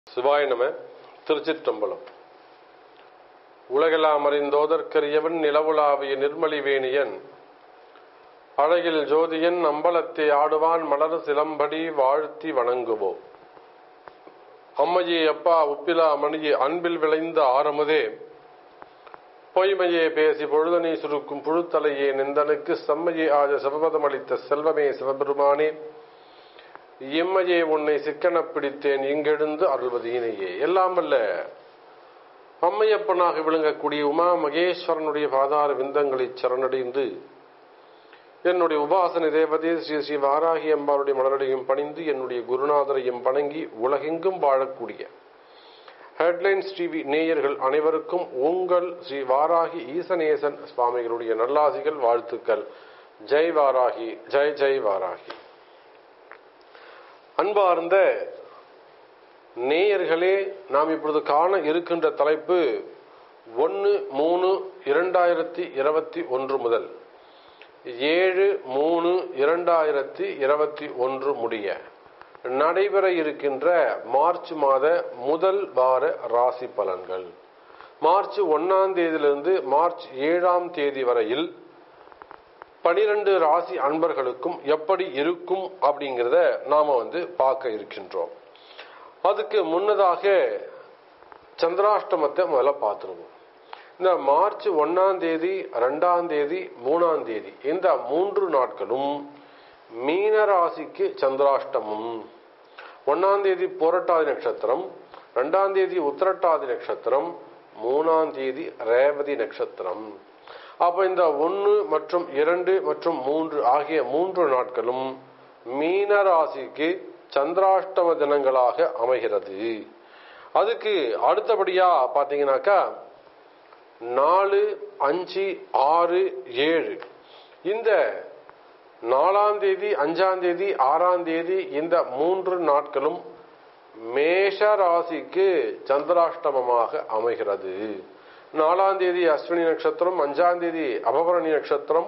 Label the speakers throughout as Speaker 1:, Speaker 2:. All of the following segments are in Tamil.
Speaker 1: சிவாய நம திருச்சிற்றம்பலம் உலகெல்லாம் அறிந்தோதற்கரியவன் நிலவுலாவிய நிர்மலிவேணியன் அழகில் ஜோதியன் அம்பலத்தை ஆடுவான் மலர் சிலம்படி வாழ்த்தி வணங்குவோம் அம்மையே அப்பா உப்பிலா மணியே அன்பில் விளைந்த ஆரமுதே பொய்மையே பேசி பொழுதனை சுருக்கும் புழுத்தலையே நிந்தனுக்கு செம்மையே ஆஜ சிவபதம் அளித்த செல்வமே சிவபெருமானே எம்மையே உன்னை சிக்கனப் பிடித்தேன் இங்கெழுந்து அருள்வதீனையே எல்லாம் வல்ல அம்மையப்பனாக விளங்கக்கூடிய உமா மகேஸ்வரனுடைய பாதார விந்தங்களை சரணடைந்து என்னுடைய உபாசன தேவதே ஸ்ரீ ஸ்ரீ வாராகி அம்பாளுடைய மலரடையும் பணிந்து என்னுடைய குருநாதரையும் வணங்கி உலகெங்கும் வாழக்கூடிய ஹெட்லைன்ஸ் டிவி நேயர்கள் அனைவருக்கும் உங்கள் ஸ்ரீ வாராகி ஈசனேசன் சுவாமிகளுடைய நல்லாசிகள் வாழ்த்துக்கள் ஜெய் வாராகி ஜெய் ஜெய் வாராகி அன்பார்ந்த நேயர்களே நாம் இப்பொழுது காண இருக்கின்ற தலைப்பு ஒன்று மூணு இரண்டாயிரத்தி இருபத்தி ஒன்று முதல் ஏழு மூணு இரண்டாயிரத்தி இருபத்தி ஒன்று முடிய நடைபெற இருக்கின்ற மார்ச் மாத முதல் வார ராசி பலன்கள் மார்ச் ஒன்னாம் தேதியிலிருந்து மார்ச் ஏழாம் தேதி வரையில் பனிரெண்டு ராசி அன்பர்களுக்கும் எப்படி இருக்கும் அப்படிங்கிறத நாம வந்து பார்க்க இருக்கின்றோம் அதுக்கு முன்னதாக சந்திராஷ்டமத்தை முதல்ல பார்த்துருவோம் இந்த மார்ச் ஒன்னாம் தேதி ரெண்டாம் தேதி மூணாம் தேதி இந்த மூன்று நாட்களும் மீன ராசிக்கு சந்திராஷ்டமம் ஒன்னாம் தேதி புரட்டாதி நட்சத்திரம் ரெண்டாம் தேதி உத்திரட்டாதி நட்சத்திரம் மூணாம் தேதி ரேவதி நட்சத்திரம் அப்ப இந்த ஒன்று மற்றும் இரண்டு மற்றும் மூன்று ஆகிய மூன்று நாட்களும் மீன ராசிக்கு சந்திராஷ்டம தினங்களாக அமைகிறது அதுக்கு அடுத்தபடியா பாத்தீங்கன்னாக்கா நாலு அஞ்சு ஆறு ஏழு இந்த நாலாம் தேதி அஞ்சாம் தேதி ஆறாம் தேதி இந்த மூன்று நாட்களும் மேஷ ராசிக்கு சந்திராஷ்டமமாக அமைகிறது நாலாம் தேதி அஸ்வினி நட்சத்திரம் அஞ்சாம் தேதி அபபரணி நட்சத்திரம்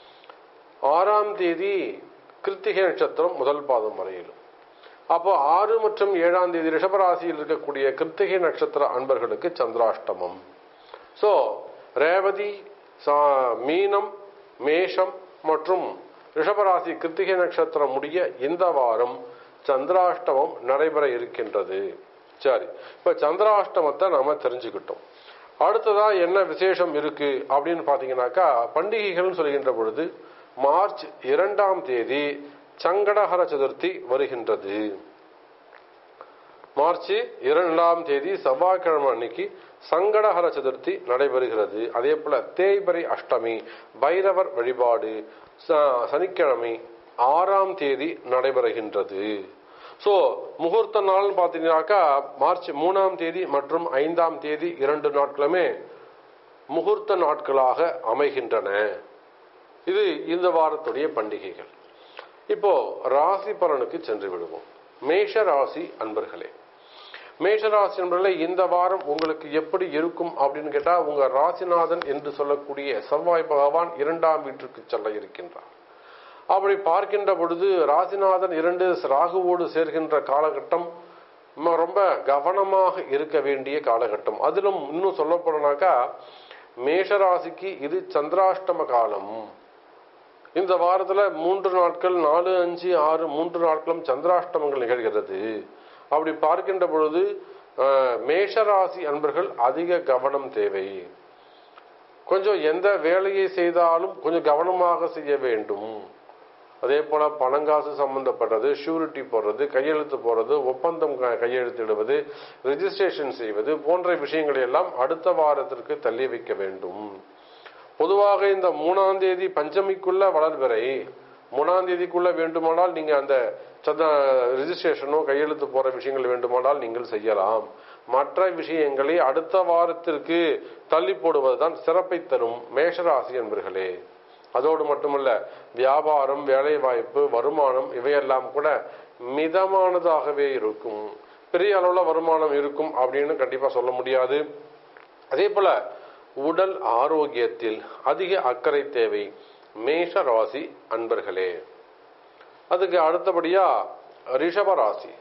Speaker 1: ஆறாம் தேதி கிருத்திகை நட்சத்திரம் முதல் பாதம் வரையிலும் அப்போ ஆறு மற்றும் ஏழாம் தேதி ரிஷபராசியில் இருக்கக்கூடிய கிருத்திகை நட்சத்திர அன்பர்களுக்கு சந்திராஷ்டமம் ஸோ ரேவதி மீனம் மேஷம் மற்றும் ரிஷபராசி கிருத்திகை நட்சத்திரம் முடிய இந்த வாரம் சந்திராஷ்டமம் நடைபெற இருக்கின்றது சரி இப்ப சந்திராஷ்டமத்தை நாம தெரிஞ்சுக்கிட்டோம் அடுத்ததா என்ன விசேஷம் இருக்கு அப்படின்னு பாத்தீங்கன்னாக்கா பண்டிகைகள் சொல்கின்ற பொழுது மார்ச் இரண்டாம் தேதி சங்கடஹர சதுர்த்தி வருகின்றது மார்ச் இரண்டாம் தேதி செவ்வாய்க்கிழமை அன்னைக்கு சங்கடஹர சதுர்த்தி நடைபெறுகிறது அதே போல தேய்பரை அஷ்டமி பைரவர் வழிபாடு சனிக்கிழமை ஆறாம் தேதி நடைபெறுகின்றது ஸோ முகூர்த்த நாள் பார்த்தீங்கன்னாக்கா மார்ச் மூணாம் தேதி மற்றும் ஐந்தாம் தேதி இரண்டு நாட்களுமே முகூர்த்த நாட்களாக அமைகின்றன இது இந்த வாரத்துடைய பண்டிகைகள் இப்போ ராசி பலனுக்கு சென்று விடுவோம் மேஷ ராசி அன்பர்களே மேஷராசி என்பதில் இந்த வாரம் உங்களுக்கு எப்படி இருக்கும் அப்படின்னு கேட்டா உங்க ராசிநாதன் என்று சொல்லக்கூடிய செவ்வாய் பகவான் இரண்டாம் வீட்டிற்கு செல்ல இருக்கின்றார் அப்படி பார்க்கின்ற பொழுது ராசிநாதன் இரண்டு ராகுவோடு சேர்கின்ற காலகட்டம் ரொம்ப கவனமாக இருக்க வேண்டிய காலகட்டம் அதிலும் இன்னும் சொல்ல போனாக்கா மேஷராசிக்கு இது சந்திராஷ்டம காலம் இந்த வாரத்துல மூன்று நாட்கள் நாலு அஞ்சு ஆறு மூன்று நாட்களும் சந்திராஷ்டமங்கள் நிகழ்கிறது அப்படி பார்க்கின்ற பொழுது மேஷராசி அன்பர்கள் அதிக கவனம் தேவை கொஞ்சம் எந்த வேலையை செய்தாலும் கொஞ்சம் கவனமாக செய்ய வேண்டும் அதே போல பணங்காசு சம்பந்தப்பட்டது ஷூரிட்டி போடுறது கையெழுத்து போடுறது ஒப்பந்தம் கையெழுத்திடுவது ரெஜிஸ்ட்ரேஷன் செய்வது போன்ற விஷயங்களை எல்லாம் அடுத்த வாரத்திற்கு தள்ளி வைக்க வேண்டும் பொதுவாக இந்த மூணாம் தேதி பஞ்சமிக்குள்ள வளர்பிறை மூணாம் தேதிக்குள்ள வேண்டுமானால் நீங்க அந்த ரிஜிஸ்ட்ரேஷனோ கையெழுத்து போற விஷயங்கள் வேண்டுமானால் நீங்கள் செய்யலாம் மற்ற விஷயங்களை அடுத்த வாரத்திற்கு தள்ளி போடுவதுதான் சிறப்பை தரும் மேஷராசி என்பர்களே அதோடு மட்டுமல்ல வியாபாரம் வேலை வாய்ப்பு வருமானம் இவையெல்லாம் கூட மிதமானதாகவே இருக்கும் பெரிய அளவுல வருமானம் இருக்கும் அப்படின்னு கண்டிப்பா சொல்ல முடியாது அதே போல உடல் ஆரோக்கியத்தில் அதிக அக்கறை தேவை மேஷ ராசி அன்பர்களே அதுக்கு அடுத்தபடியா ரிஷப ராசி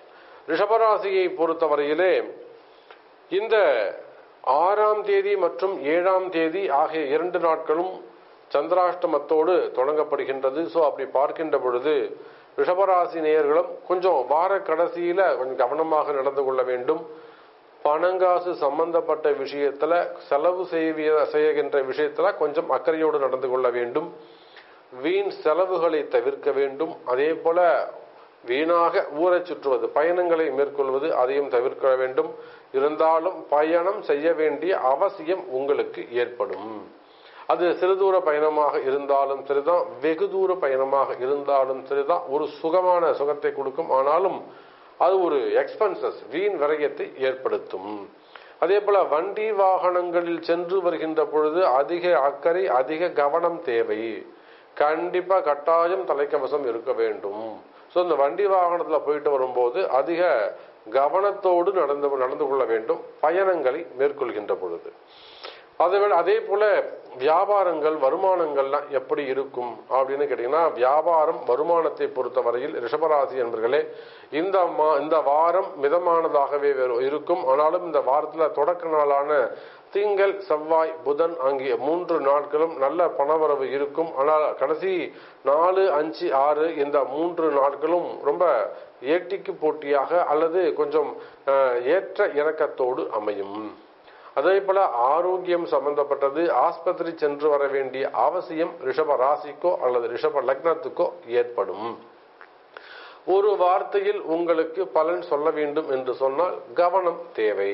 Speaker 1: ரிஷபராசியை பொறுத்தவரையிலே இந்த ஆறாம் தேதி மற்றும் ஏழாம் தேதி ஆகிய இரண்டு நாட்களும் சந்திராஷ்டமத்தோடு தொடங்கப்படுகின்றது ஸோ அப்படி பார்க்கின்ற பொழுது ரிஷபராசி நேயர்களும் கொஞ்சம் வார கடைசியில கொஞ்சம் கவனமாக நடந்து கொள்ள வேண்டும் பணங்காசு சம்பந்தப்பட்ட விஷயத்துல செலவு செய்விய செய்கின்ற விஷயத்துல கொஞ்சம் அக்கறையோடு நடந்து கொள்ள வேண்டும் வீண் செலவுகளை தவிர்க்க வேண்டும் அதே போல வீணாக ஊரை சுற்றுவது பயணங்களை மேற்கொள்வது அதையும் தவிர்க்க வேண்டும் இருந்தாலும் பயணம் செய்ய வேண்டிய அவசியம் உங்களுக்கு ஏற்படும் அது சிறு தூர பயணமாக இருந்தாலும் சரிதான் வெகு தூர பயணமாக இருந்தாலும் சரிதான் ஒரு சுகமான சுகத்தை கொடுக்கும் ஆனாலும் அது ஒரு எக்ஸ்பென்சஸ் வீண் விரயத்தை ஏற்படுத்தும் அதே போல வண்டி வாகனங்களில் சென்று வருகின்ற பொழுது அதிக அக்கறை அதிக கவனம் தேவை கண்டிப்பா கட்டாயம் தலைக்கவசம் இருக்க வேண்டும் ஸோ இந்த வண்டி வாகனத்துல போயிட்டு வரும்போது அதிக கவனத்தோடு நடந்து நடந்து கொள்ள வேண்டும் பயணங்களை மேற்கொள்கின்ற பொழுது அதுவே அதே போல வியாபாரங்கள் வருமானங்கள்லாம் எப்படி இருக்கும் அப்படின்னு கேட்டீங்கன்னா வியாபாரம் வருமானத்தை பொறுத்த வரையில் ரிஷபராசி என்பர்களே இந்த மா இந்த வாரம் மிதமானதாகவே வெறும் இருக்கும் ஆனாலும் இந்த வாரத்துல தொடக்க நாளான திங்கள் செவ்வாய் புதன் ஆகிய மூன்று நாட்களும் நல்ல பணவரவு இருக்கும் ஆனால் கடைசி நாலு அஞ்சு ஆறு இந்த மூன்று நாட்களும் ரொம்ப ஏட்டிக்கு போட்டியாக அல்லது கொஞ்சம் அஹ், ஏற்ற இறக்கத்தோடு அமையும் அதே போல ஆரோக்கியம் சம்பந்தப்பட்டது ஆஸ்பத்திரி சென்று வர வேண்டிய அவசியம் ரிஷப ராசிக்கோ அல்லது ரிஷப லக்னத்துக்கோ ஏற்படும் ஒரு வார்த்தையில் உங்களுக்கு பலன் சொல்ல வேண்டும் என்று சொன்னால் கவனம் தேவை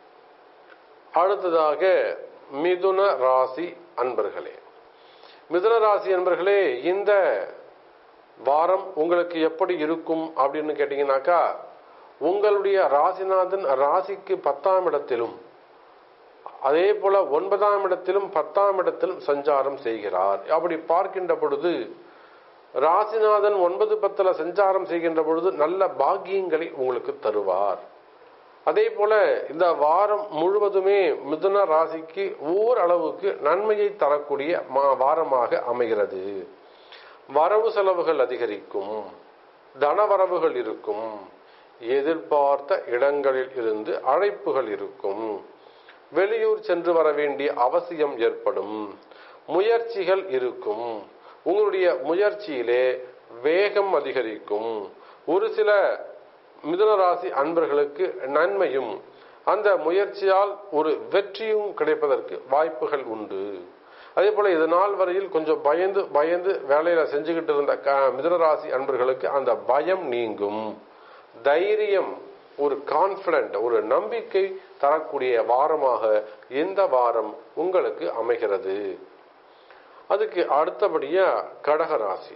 Speaker 1: அடுத்ததாக மிதுன ராசி அன்பர்களே மிதுன ராசி அன்பர்களே இந்த வாரம் உங்களுக்கு எப்படி இருக்கும் அப்படின்னு கேட்டீங்கன்னாக்கா உங்களுடைய ராசிநாதன் ராசிக்கு பத்தாம் இடத்திலும் அதே போல ஒன்பதாம் இடத்திலும் பத்தாம் இடத்திலும் சஞ்சாரம் செய்கிறார் அப்படி பார்க்கின்ற பொழுது ராசிநாதன் ஒன்பது பத்துல சஞ்சாரம் செய்கின்ற பொழுது நல்ல பாக்கியங்களை உங்களுக்கு தருவார் அதே போல இந்த வாரம் முழுவதுமே மிதுன ராசிக்கு ஓரளவுக்கு நன்மையை தரக்கூடிய மா- வாரமாக அமைகிறது வரவு செலவுகள் அதிகரிக்கும் தனவரவுகள் இருக்கும் எதிர்பார்த்த இடங்களில் இருந்து அழைப்புகள் இருக்கும் வெளியூர் சென்று வர வேண்டிய அவசியம் ஏற்படும் முயற்சிகள் இருக்கும் உங்களுடைய முயற்சியிலே வேகம் அதிகரிக்கும் ஒரு சில மிதுனராசி அன்பர்களுக்கு நன்மையும் அந்த முயற்சியால் ஒரு வெற்றியும் கிடைப்பதற்கு வாய்ப்புகள் உண்டு அதே போல இது நாள் வரையில் கொஞ்சம் பயந்து பயந்து வேலையில செஞ்சுக்கிட்டு இருந்த க- மிதுனராசி அன்பர்களுக்கு அந்த பயம் நீங்கும் தைரியம் ஒரு கான்பிடன்ட் ஒரு நம்பிக்கை தரக்கூடிய வாரமாக இந்த வாரம் உங்களுக்கு அமைகிறது அதுக்கு அடுத்தபடியா கடகராசி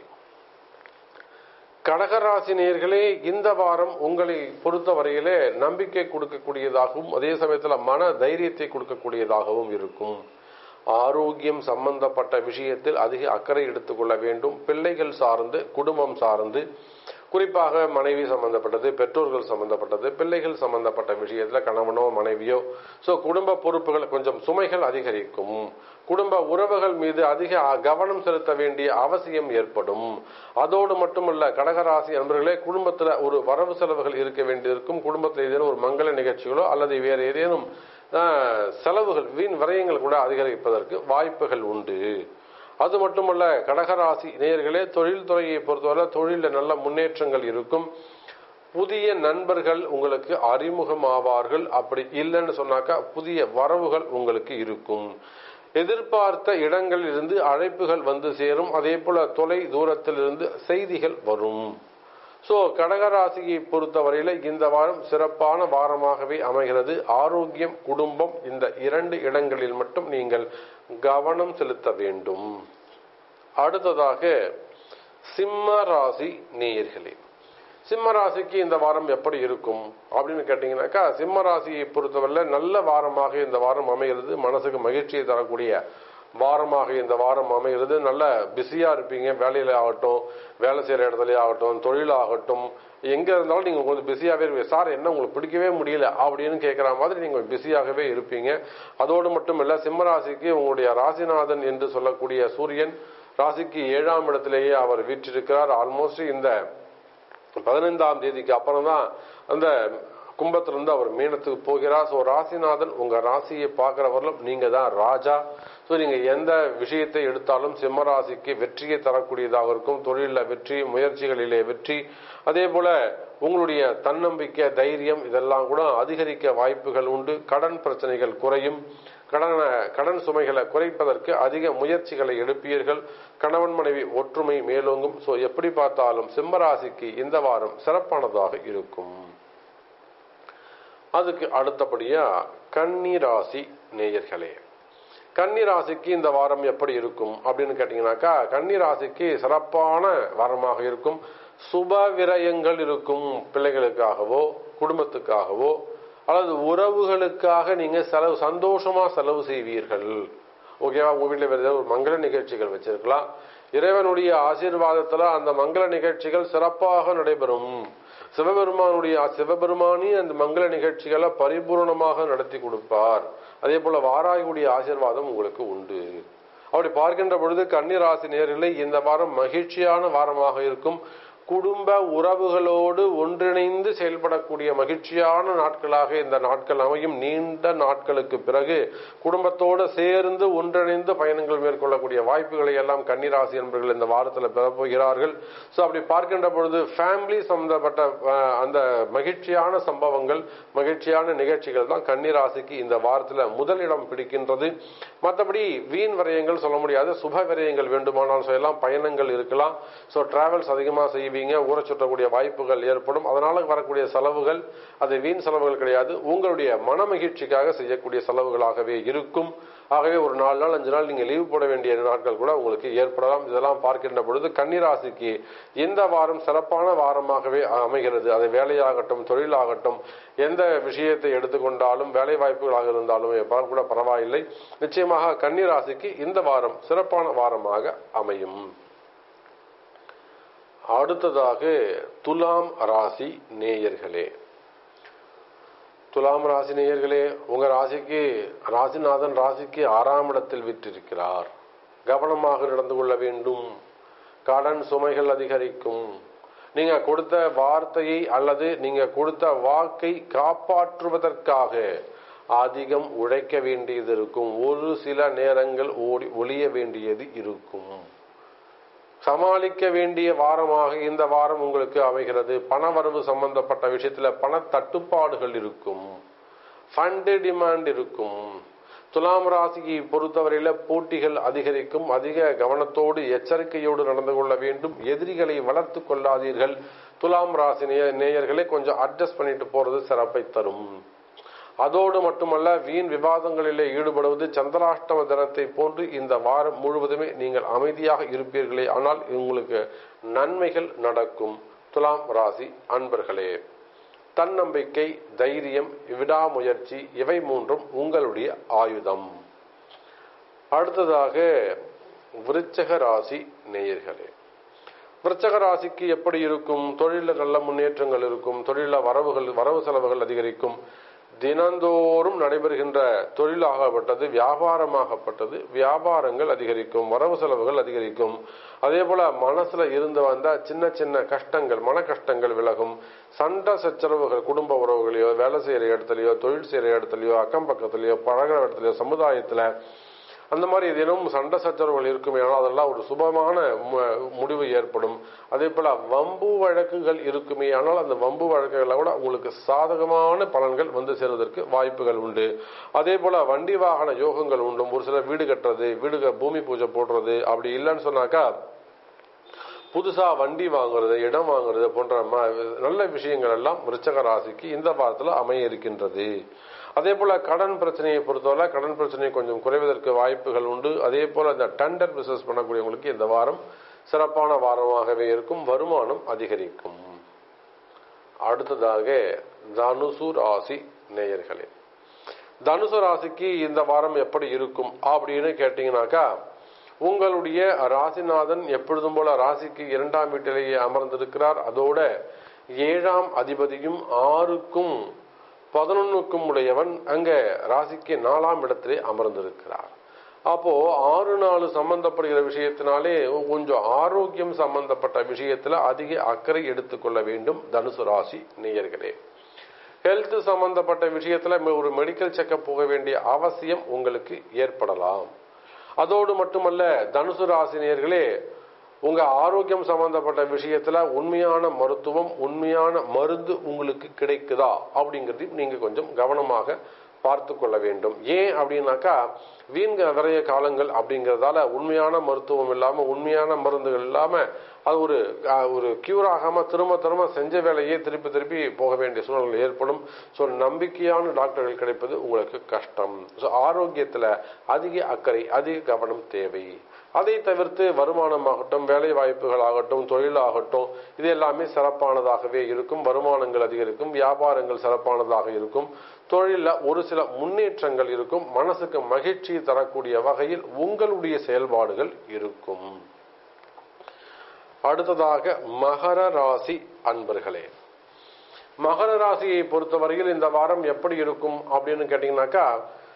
Speaker 1: கடகராசி நேயர்களே இந்த வாரம் உங்களை பொறுத்தவரையிலே நம்பிக்கை கொடுக்கக்கூடியதாகவும் அதே சமயத்துல மன தைரியத்தை கொடுக்கக்கூடியதாகவும் இருக்கும் ஆரோக்கியம் சம்பந்தப்பட்ட விஷயத்தில் அதிக அக்கறை எடுத்துக்கொள்ள வேண்டும் பிள்ளைகள் சார்ந்து குடும்பம் சார்ந்து குறிப்பாக மனைவி சம்பந்தப்பட்டது பெற்றோர்கள் சம்பந்தப்பட்டது பிள்ளைகள் சம்பந்தப்பட்ட விஷயத்துல கணவனோ மனைவியோ சோ குடும்ப பொறுப்புகள் கொஞ்சம் சுமைகள் அதிகரிக்கும் குடும்ப உறவுகள் மீது அதிக கவனம் செலுத்த வேண்டிய அவசியம் ஏற்படும் அதோடு மட்டுமல்ல கடகராசி நண்பர்களே குடும்பத்துல ஒரு வரவு செலவுகள் இருக்க வேண்டியிருக்கும் குடும்பத்தில் ஏதேனும் ஒரு மங்கள நிகழ்ச்சிகளோ அல்லது வேறு ஏதேனும் ஆஹ், செலவுகள் வீண் விரயங்கள் கூட அதிகரிப்பதற்கு வாய்ப்புகள் உண்டு அது மட்டுமல்ல கடகராசி நேயர்களே தொழில் துறையை பொறுத்தவரை தொழிலில் நல்ல முன்னேற்றங்கள் இருக்கும் புதிய நண்பர்கள் உங்களுக்கு அறிமுகமாவார்கள் அப்படி இல்லைன்னு சொன்னாக்கா புதிய வரவுகள் உங்களுக்கு இருக்கும் எதிர்பார்த்த இடங்களில் இருந்து அழைப்புகள் வந்து சேரும் அதே போல தொலை தூரத்தில் இருந்து செய்திகள் வரும் சோ கடகராசியை பொறுத்தவரையில இந்த வாரம் சிறப்பான வாரமாகவே அமைகிறது ஆரோக்கியம் குடும்பம் இந்த இரண்டு இடங்களில் மட்டும் நீங்கள் கவனம் செலுத்த வேண்டும் அடுத்ததாக சிம்ம ராசி நேயர்களே சிம்ம ராசிக்கு இந்த வாரம் எப்படி இருக்கும் அப்படின்னு கேட்டீங்கன்னாக்கா சிம்ம ராசியை பொறுத்தவரையில நல்ல வாரமாக இந்த வாரம் அமைகிறது மனசுக்கு மகிழ்ச்சியை தரக்கூடிய வாரமாக இந்த வாரம் அமைகிறது நல்ல பிஸியா இருப்பீங்க வேலையில ஆகட்டும் வேலை செய்யற இடத்துல ஆகட்டும் தொழில் ஆகட்டும் எங்க இருந்தாலும் நீங்க கொஞ்சம் பிஸியாவே இருப்பீங்க சார் என்ன உங்களுக்கு பிடிக்கவே முடியல அப்படின்னு கேட்கிற மாதிரி நீங்க பிஸியாகவே இருப்பீங்க அதோடு மட்டும் இல்ல சிம்ம ராசிக்கு உங்களுடைய ராசிநாதன் என்று சொல்லக்கூடிய சூரியன் ராசிக்கு ஏழாம் இடத்திலேயே அவர் வீற்றிருக்கிறார் ஆல்மோஸ்ட் இந்த பதினைந்தாம் தேதிக்கு அப்புறம் தான் அந்த கும்பத்திலிருந்து அவர் மீனத்துக்கு போகிறார் ஸோ ராசிநாதன் உங்க ராசியை பார்க்கிறவர்களும் நீங்க தான் ராஜா ஸோ நீங்க எந்த விஷயத்தை எடுத்தாலும் சிம்ம ராசிக்கு வெற்றியை தரக்கூடியதாக இருக்கும் தொழிலில் வெற்றி முயற்சிகளிலே வெற்றி அதே போல உங்களுடைய தன்னம்பிக்கை தைரியம் இதெல்லாம் கூட அதிகரிக்க வாய்ப்புகள் உண்டு கடன் பிரச்சனைகள் குறையும் கடன் கடன் சுமைகளை குறைப்பதற்கு அதிக முயற்சிகளை எடுப்பீர்கள் கணவன் மனைவி ஒற்றுமை மேலோங்கும் ஸோ எப்படி பார்த்தாலும் சிம்மராசிக்கு இந்த வாரம் சிறப்பானதாக இருக்கும் அதுக்கு அடுத்தபடியா கன்னி ராசி நேயர்களே கன்னி ராசிக்கு இந்த வாரம் எப்படி இருக்கும் அப்படின்னு கேட்டீங்கன்னாக்கா கன்னி ராசிக்கு சிறப்பான வாரமாக இருக்கும் சுப விரயங்கள் இருக்கும் பிள்ளைகளுக்காகவோ குடும்பத்துக்காகவோ அல்லது உறவுகளுக்காக நீங்க செலவு சந்தோஷமா செலவு செய்வீர்கள் ஓகேவா உங்க வீட்டில் வேறு ஏதாவது ஒரு மங்கள நிகழ்ச்சிகள் வச்சிருக்கலாம் இறைவனுடைய ஆசீர்வாதத்துல அந்த மங்கள நிகழ்ச்சிகள் சிறப்பாக நடைபெறும் சிவபெருமானுடைய சிவபெருமானி அந்த மங்கள நிகழ்ச்சிகளை பரிபூர்ணமாக நடத்தி கொடுப்பார் அதே போல வாராயுடைய ஆசீர்வாதம் உங்களுக்கு உண்டு அப்படி பார்க்கின்ற பொழுது கன்னிராசி நேரிலே இந்த வாரம் மகிழ்ச்சியான வாரமாக இருக்கும் குடும்ப உறவுகளோடு ஒன்றிணைந்து செயல்படக்கூடிய மகிழ்ச்சியான நாட்களாக இந்த நாட்கள் அமையும் நீண்ட நாட்களுக்கு பிறகு குடும்பத்தோடு சேர்ந்து ஒன்றிணைந்து பயணங்கள் மேற்கொள்ளக்கூடிய வாய்ப்புகளை எல்லாம் கன்னிராசி என்பவர்கள் இந்த வாரத்தில் பெறப்போகிறார்கள் ஸோ அப்படி பார்க்கின்ற பொழுது ஃபேமிலி சம்பந்தப்பட்ட அஹ், அந்த மகிழ்ச்சியான சம்பவங்கள் மகிழ்ச்சியான நிகழ்ச்சிகள் தான் கன்னிராசிக்கு இந்த வாரத்தில் முதலிடம் பிடிக்கின்றது மற்றபடி வீண் விரயங்கள் சொல்ல முடியாது சுப விரயங்கள் வேண்டுமானால் சொல்லலாம் பயணங்கள் இருக்கலாம் ஸோ டிராவல்ஸ் அதிகமாக செய்வீங்க ஊரை சுற்றக்கூடிய வாய்ப்புகள் ஏற்படும் அதனால வரக்கூடிய செலவுகள் அது வீண் செலவுகள் கிடையாது உங்களுடைய மன மகிழ்ச்சிக்காக செய்யக்கூடிய செலவுகளாகவே இருக்கும் ஆகவே ஒரு நாலு நாள் அஞ்சு நாள் நீங்க லீவ் போட வேண்டிய நாட்கள் கூட உங்களுக்கு ஏற்படலாம் இதெல்லாம் பார்க்கின்ற பொழுது கன்னிராசிக்கு இந்த வாரம் சிறப்பான வாரமாகவே அமைகிறது அது வேலையாகட்டும் தொழிலாகட்டும் எந்த விஷயத்தை எடுத்துக்கொண்டாலும் வேலை வாய்ப்புகளாக இருந்தாலும் பர- கூட பரவாயில்லை நிச்சயமாக கன்னிராசிக்கு இந்த வாரம் சிறப்பான வாரமாக அமையும் அடுத்ததாக துலாம் ராசி நேயர்களே துலாம் ராசி நேயர்களே உங்க ராசிக்கு ராசிநாதன் ராசிக்கு ஆறாம் இடத்தில் விற்றிருக்கிறார் கவனமாக நடந்து கொள்ள வேண்டும் கடன் சுமைகள் அதிகரிக்கும் நீங்க கொடுத்த வார்த்தையை அல்லது நீங்க கொடுத்த வாக்கை காப்பாற்றுவதற்காக அதிகம் உழைக்க வேண்டியது இருக்கும் ஒரு சில நேரங்கள் ஓடி ஒளிய வேண்டியது இருக்கும் சமாளிக்க வேண்டிய வாரமாக இந்த வாரம் உங்களுக்கு அமைகிறது பணவரவு சம்பந்தப்பட்ட விஷயத்துல பண தட்டுப்பாடுகள் இருக்கும் ஃபண்டு டிமாண்ட் இருக்கும் துலாம் ராசியை பொறுத்தவரையில போட்டிகள் அதிகரிக்கும் அதிக கவனத்தோடு எச்சரிக்கையோடு நடந்து கொள்ள வேண்டும் எதிரிகளை வளர்த்து கொள்ளாதீர்கள் துலாம் ராசி நேய- நேயர்களே கொஞ்சம் அட்ஜஸ்ட் பண்ணிட்டு போறது சிறப்பை தரும் அதோடு மட்டுமல்ல வீண் விவாதங்களிலே ஈடுபடுவது சந்திராஷ்டம தினத்தை போன்று இந்த வாரம் முழுவதுமே நீங்கள் அமைதியாக இருப்பீர்களே ஆனால் உங்களுக்கு நன்மைகள் நடக்கும் துலாம் ராசி அன்பர்களே தன்னம்பிக்கை தைரியம் விடாமுயற்சி இவை மூன்றும் உங்களுடைய ஆயுதம் அடுத்ததாக விருச்சக ராசி நேயர்களே விருச்சக ராசிக்கு எப்படி இருக்கும் தொழிலில் நல்ல முன்னேற்றங்கள் இருக்கும் தொழிலில் வரவுகள் வரவு செலவுகள் அதிகரிக்கும் தினந்தோறும் நடைபெறுகின்ற தொழிலாகப்பட்டது வியாபாரமாகப்பட்டது வியாபாரங்கள் அதிகரிக்கும் வரவு செலவுகள் அதிகரிக்கும் அதே போல மனசுல இருந்து வந்த சின்ன சின்ன கஷ்டங்கள் மன கஷ்டங்கள் விலகும் சண்டை சச்சரவுகள் குடும்ப உறவுகளையோ வேலை செய்யற இடத்துலயோ தொழில் செய்யற இடத்துலயோ அக்கம் பக்கத்துலயோ பழகிற இடத்துலயோ சமுதாயத்துல அந்த மாதிரி ஏதேனும் சண்டை சச்சரவுகள் இருக்குமே ஆனால் அதெல்லாம் ஒரு சுபமான மு- முடிவு ஏற்படும் அதே போல வம்பு வழக்குகள் இருக்குமே ஆனால் அந்த வம்பு வழக்குகளை கூட உங்களுக்கு சாதகமான பலன்கள் வந்து சேருவதற்கு வாய்ப்புகள் உண்டு அதே போல வண்டி வாகன யோகங்கள் உண்டு ஒரு சில வீடு கட்டுறது வீடு க- பூமி பூஜை போடுறது அப்படி இல்லைன்னு சொன்னாக்கா புதுசா வண்டி வாங்குறது இடம் வாங்குறது போன்ற ம- நல்ல விஷயங்கள் எல்லாம் விருச்சக ராசிக்கு இந்த வாரத்தில் அமைய இருக்கின்றது அதே போல கடன் பிரச்சனையை பொறுத்தவரை கடன் பிரச்சனை கொஞ்சம் குறைவதற்கு வாய்ப்புகள் உண்டு அதே போல இந்த டெண்டர் பிசினஸ் பண்ணக்கூடியவங்களுக்கு இந்த வாரம் சிறப்பான வாரமாகவே இருக்கும் வருமானம் அதிகரிக்கும் அடுத்ததாக தனுசு ராசி நேயர்களே தனுசு ராசிக்கு இந்த வாரம் எப்படி இருக்கும் அப்படின்னு கேட்டீங்கன்னாக்கா உங்களுடைய ராசிநாதன் எப்பொழுதும் போல ராசிக்கு இரண்டாம் வீட்டிலேயே அமர்ந்திருக்கிறார் அதோட ஏழாம் அதிபதியும் ஆறுக்கும் பதினொன்னுக்கும் உடையவன் அங்க ராசிக்கு நாலாம் இடத்திலே அமர்ந்திருக்கிறார் அப்போ ஆறு நாலு சம்பந்தப்படுகிற விஷயத்தினாலே கொஞ்சம் ஆரோக்கியம் சம்பந்தப்பட்ட விஷயத்துல அதிக அக்கறை எடுத்துக்கொள்ள வேண்டும் தனுசு ராசி நேயர்களே ஹெல்த் சம்பந்தப்பட்ட விஷயத்துல ஒரு மெடிக்கல் செக்கப் போக வேண்டிய அவசியம் உங்களுக்கு ஏற்படலாம் அதோடு மட்டுமல்ல தனுசு ராசினியர்களே உங்க ஆரோக்கியம் சம்பந்தப்பட்ட விஷயத்துல உண்மையான மருத்துவம் உண்மையான மருந்து உங்களுக்கு கிடைக்குதா அப்படிங்கிறதையும் நீங்க கொஞ்சம் கவனமாக பார்த்து கொள்ள வேண்டும் ஏன் அப்படின்னாக்கா வீண் விரைய காலங்கள் அப்படிங்கிறதால உண்மையான மருத்துவம் இல்லாம உண்மையான மருந்துகள் இல்லாம அது ஒரு ஒரு கியூர் ஆகாம திரும்ப திரும்ப செஞ்ச வேலையே திருப்பி திருப்பி போக வேண்டிய சூழ்நிலை ஏற்படும் ஸோ நம்பிக்கையான டாக்டர்கள் கிடைப்பது உங்களுக்கு கஷ்டம் ஸோ ஆரோக்கியத்துல அதிக அக்கறை அதிக கவனம் தேவை அதை தவிர்த்து வருமானமாகட்டும் வேலை வாய்ப்புகள் ஆகட்டும் தொழிலாகட்டும் இது எல்லாமே சிறப்பானதாகவே இருக்கும் வருமானங்கள் அதிகரிக்கும் வியாபாரங்கள் சிறப்பானதாக இருக்கும் தொழில ஒரு சில முன்னேற்றங்கள் இருக்கும் மனசுக்கு மகிழ்ச்சி தரக்கூடிய வகையில் உங்களுடைய செயல்பாடுகள் இருக்கும் அடுத்ததாக மகர ராசி அன்பர்களே மகர ராசியை பொறுத்தவரையில் இந்த வாரம் எப்படி இருக்கும் அப்படின்னு கேட்டீங்கன்னாக்கா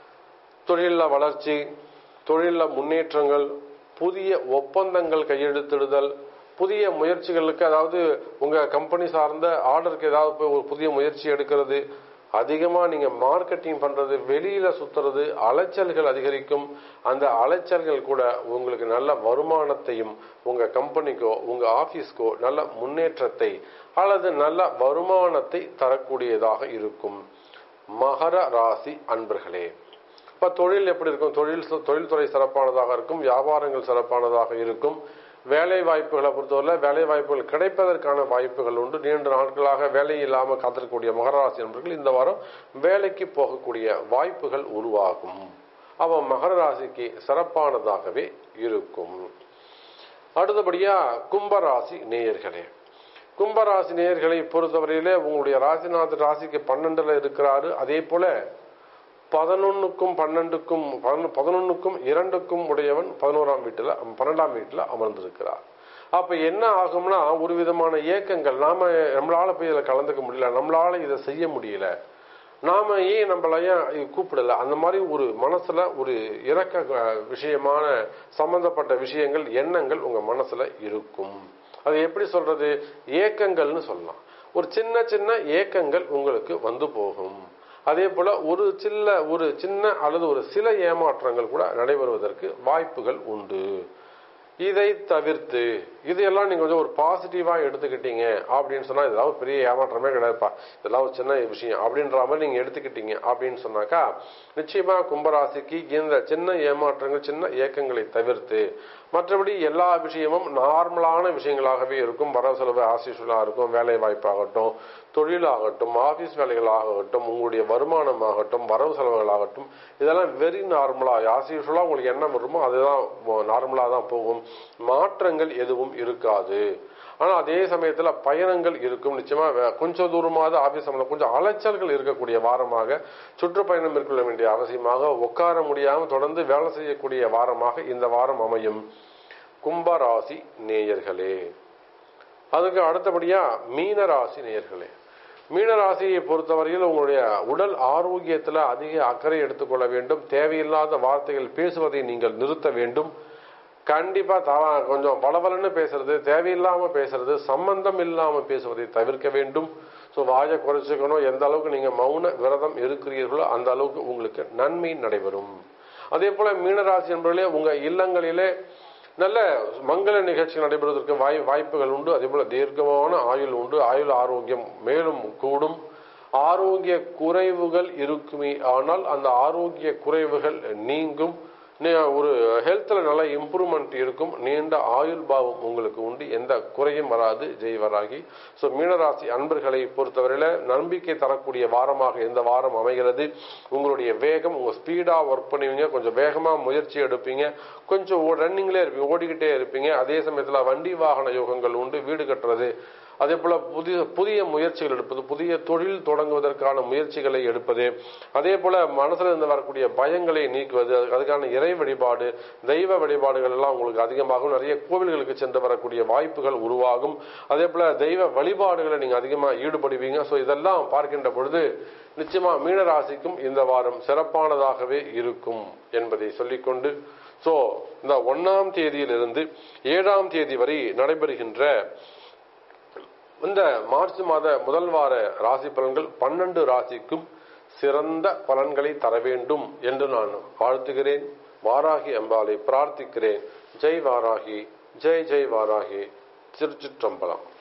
Speaker 1: தொழில வளர்ச்சி தொழில முன்னேற்றங்கள் புதிய ஒப்பந்தங்கள் கையெழுத்திடுதல் புதிய முயற்சிகளுக்கு அதாவது உங்க கம்பெனி சார்ந்த ஆர்டருக்கு ஏதாவது போய் ஒரு புதிய முயற்சி எடுக்கிறது அதிகமா நீங்க மார்க்கெட்டிங் பண்றது வெளியில சுத்துறது அலைச்சல்கள் அதிகரிக்கும் அந்த அலைச்சல்கள் கூட உங்களுக்கு நல்ல வருமானத்தையும் உங்க கம்பெனிக்கோ உங்க ஆபீஸ்க்கோ நல்ல முன்னேற்றத்தை அல்லது நல்ல வருமானத்தை தரக்கூடியதாக இருக்கும் மகர ராசி அன்பர்களே இப்ப தொழில் எப்படி இருக்கும் தொழில் தொழில்துறை சிறப்பானதாக இருக்கும் வியாபாரங்கள் சிறப்பானதாக இருக்கும் வேலை வாய்ப்புகளை பொறுத்தவரை வேலை வாய்ப்புகள் கிடைப்பதற்கான வாய்ப்புகள் உண்டு நீண்ட நாட்களாக வேலை இல்லாமல் காத்திருக்கக்கூடிய மகராசி நண்பர்கள் இந்த வாரம் வேலைக்கு போகக்கூடிய வாய்ப்புகள் உருவாகும் அவ மகர ராசிக்கு சிறப்பானதாகவே இருக்கும் அடுத்தபடியா கும்பராசி நேயர்களே கும்பராசி நேயர்களை பொறுத்தவரையிலே உங்களுடைய ராசிநாதர் ராசிக்கு பன்னெண்டுல இருக்கிறாரு அதே போல பதினொன்னுக்கும் பன்னெண்டுக்கும் பதினொன்னுக்கும் இரண்டுக்கும் உடையவன் பதினோராம் வீட்டுல பன்னெண்டாம் வீட்டுல அமர்ந்திருக்கிறார் அப்ப என்ன ஆகும்னா ஒரு விதமான இயக்கங்கள் நாம நம்மளால போய் இதுல கலந்துக்க முடியல நம்மளால இதை செய்ய முடியல நாம ஏன் நம்மளைய கூப்பிடல அந்த மாதிரி ஒரு மனசுல ஒரு இறக்க விஷயமான சம்பந்தப்பட்ட விஷயங்கள் எண்ணங்கள் உங்க மனசுல இருக்கும் அது எப்படி சொல்றது ஏக்கங்கள்னு சொல்லலாம் ஒரு சின்ன சின்ன ஏக்கங்கள் உங்களுக்கு வந்து போகும் அதே போல ஒரு சின்ன ஒரு சின்ன அல்லது ஒரு சில ஏமாற்றங்கள் கூட நடைபெறுவதற்கு வாய்ப்புகள் உண்டு இதை தவிர்த்து இதையெல்லாம் நீங்க கொஞ்சம் ஒரு பாசிட்டிவா எடுத்துக்கிட்டீங்க அப்படின்னு சொன்னா இதெல்லாம் ஒரு பெரிய ஏமாற்றமே கிடையாதுப்பா இதெல்லாம் ஒரு சின்ன விஷயம் அப்படின்ற மாதிரி நீங்க எடுத்துக்கிட்டீங்க அப்படின்னு சொன்னாக்கா நிச்சயமா கும்பராசிக்கு இந்த சின்ன ஏமாற்றங்கள் சின்ன இயக்கங்களை தவிர்த்து மற்றபடி எல்லா விஷயமும் நார்மலான விஷயங்களாகவே இருக்கும் வரவு செலவு ஆசிஷுவலாக இருக்கும் வேலை வாய்ப்பாகட்டும் தொழிலாகட்டும் ஆபீஸ் வேலைகளாகட்டும் உங்களுடைய வருமானமாகட்டும் வரவு செலவுகளாகட்டும் இதெல்லாம் வெரி நார்மலாக ஆசிஷுவலாக உங்களுக்கு என்ன வருமோ அதுதான் நார்மலாக தான் போகும் மாற்றங்கள் எதுவும் இருக்காது ஆனா அதே சமயத்துல பயணங்கள் இருக்கும் நிச்சயமா கொஞ்சம் தூரமாவது ஆபீஸ் கொஞ்சம் அலைச்சல்கள் இருக்கக்கூடிய வாரமாக சுற்றுப்பயணம் மேற்கொள்ள வேண்டிய அவசியமாக உட்கார முடியாம தொடர்ந்து வேலை செய்யக்கூடிய வாரமாக இந்த வாரம் அமையும் கும்பராசி நேயர்களே அதுக்கு அடுத்தபடியா மீனராசி நேயர்களே மீனராசியை பொறுத்தவரையில் உங்களுடைய உடல் ஆரோக்கியத்துல அதிக அக்கறை எடுத்துக்கொள்ள வேண்டும் தேவையில்லாத வார்த்தைகள் பேசுவதை நீங்கள் நிறுத்த வேண்டும் கண்டிப்பா தவ கொஞ்சம் பலபலன்னு பேசுறது தேவையில்லாம பேசுறது சம்பந்தம் இல்லாம பேசுவதை தவிர்க்க வேண்டும் ஸோ வாயை குறைச்சிக்கணும் எந்த அளவுக்கு நீங்க மௌன விரதம் இருக்கிறீர்களோ அந்த அளவுக்கு உங்களுக்கு நன்மை நடைபெறும் அதே போல மீனராசி என்பவர்களே உங்க இல்லங்களிலே நல்ல மங்கள நிகழ்ச்சி நடைபெறுவதற்கு வாய் வாய்ப்புகள் உண்டு அதே போல தீர்க்கமான ஆயுள் உண்டு ஆயுள் ஆரோக்கியம் மேலும் கூடும் ஆரோக்கிய குறைவுகள் இருக்குமே ஆனால் அந்த ஆரோக்கிய குறைவுகள் நீங்கும் ஒரு ஹெல்த்ல நல்ல இம்ப்ரூவ்மெண்ட் இருக்கும் நீண்ட ஆயுள் பாவம் உங்களுக்கு உண்டு எந்த குறையும் வராது ஜெய்வராகி ஸோ மீனராசி அன்பர்களை பொறுத்தவரையில நம்பிக்கை தரக்கூடிய வாரமாக இந்த வாரம் அமைகிறது உங்களுடைய வேகம் உங்க ஸ்பீடா ஒர்க் பண்ணுவீங்க கொஞ்சம் வேகமா முயற்சி எடுப்பீங்க கொஞ்சம் ரன்னிங்லேயே இருப்பீங்க ஓடிக்கிட்டே இருப்பீங்க அதே சமயத்துல வண்டி வாகன யோகங்கள் உண்டு வீடு கட்டுறது அதே போல புதிய புதிய முயற்சிகள் எடுப்பது புதிய தொழில் தொடங்குவதற்கான முயற்சிகளை எடுப்பது அதே போல மனசுல இருந்து வரக்கூடிய பயங்களை நீக்குவது அதுக்கு- அதுக்கான இறை வழிபாடு தெய்வ வழிபாடுகள் எல்லாம் உங்களுக்கு அதிகமாகும் நிறைய கோவில்களுக்கு சென்று வரக்கூடிய வாய்ப்புகள் உருவாகும் அதே போல தெய்வ வழிபாடுகளை நீங்க அதிகமா ஈடுபடுவீங்க ஸோ இதெல்லாம் பார்க்கின்ற பொழுது நிச்சயமா மீனராசிக்கும் இந்த வாரம் சிறப்பானதாகவே இருக்கும் என்பதை சொல்லிக்கொண்டு சோ இந்த ஒன்னாம் தேதியிலிருந்து ஏழாம் தேதி வரை நடைபெறுகின்ற இந்த மார்ச் மாத முதல் வார ராசி பலன்கள் பன்னெண்டு ராசிக்கும் சிறந்த பலன்களை தர வேண்டும் என்று நான் வாழ்த்துகிறேன் வாராகி அம்பாளை பிரார்த்திக்கிறேன் ஜெய் வாராகி ஜெய் ஜெய் வாராகி திருச்சிற்றம்பலம்